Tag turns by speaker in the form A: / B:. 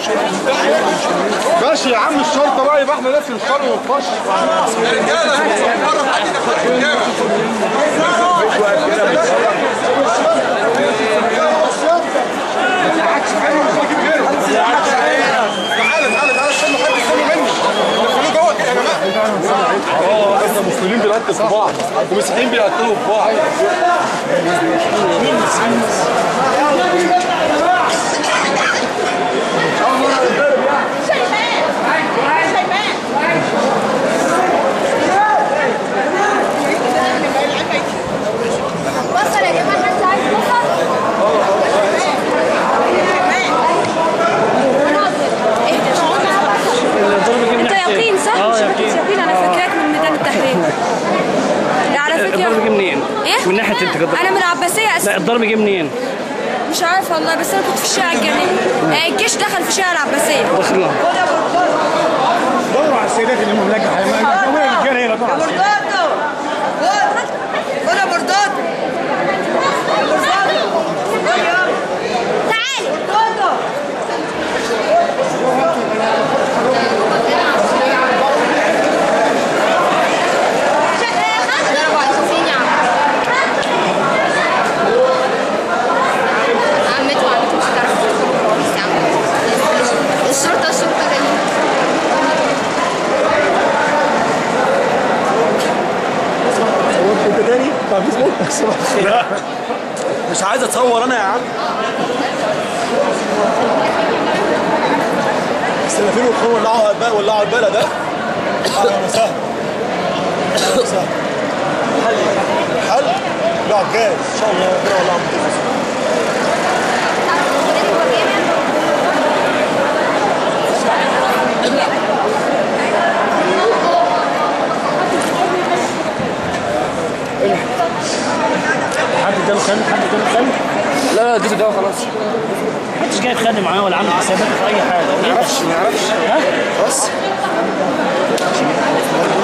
A: ماشي يا عم الشرطه بقى يبقى احنا لازم الشرطه ونخش تعالى تعالى تعالى استنوا حد يستنوا مني دخلوه جوه يا جماعه اه احنا مسلمين بنقتل في بعض ومسيحيين بيقتلوا في بعض
B: بصل يا جماعه حد عايز بصل انت يقين صح؟
C: اه
B: مش
C: يقين
B: بنت يقين انا فاكراك من ميدان التحرير لا على
C: الضرب جه
B: فكره
C: منين؟
B: ايه؟
C: من ناحيه انت كنت
B: انا من العباسيه
C: لا
B: اساسا
C: الضرب جه منين؟
B: مش عارفه والله بس انا كنت في الشارع الجانبي آه، الجيش دخل في شارع العباسيه
C: دخلنا
D: دوروا على السيدات اللي هم ملاقي حيوان الرجاله هنا دوروا على السيدات.
E: Bordato! Buona bordato!
B: تعالي
E: Bordato!
B: الشرطة الشرطة جايين
D: انت تاني؟ طب فيسبوك لا مش عايز اتصور انا يا عم السلافين والخون ولعوا البلد ولعوا البلد ده اهلا وسهلا اهلا وسهلا حل حل لا جاز ان شاء الله ربنا يولعهم بالتلفزيون. حد اداله خامس حد اداله خامس
C: لا لا اديته دواء خلاص محدش جاي يتخانق معاه ولا عامل حسابات في اي حاجه
A: ما يعرفش ما يعرفش
C: ها؟
A: بس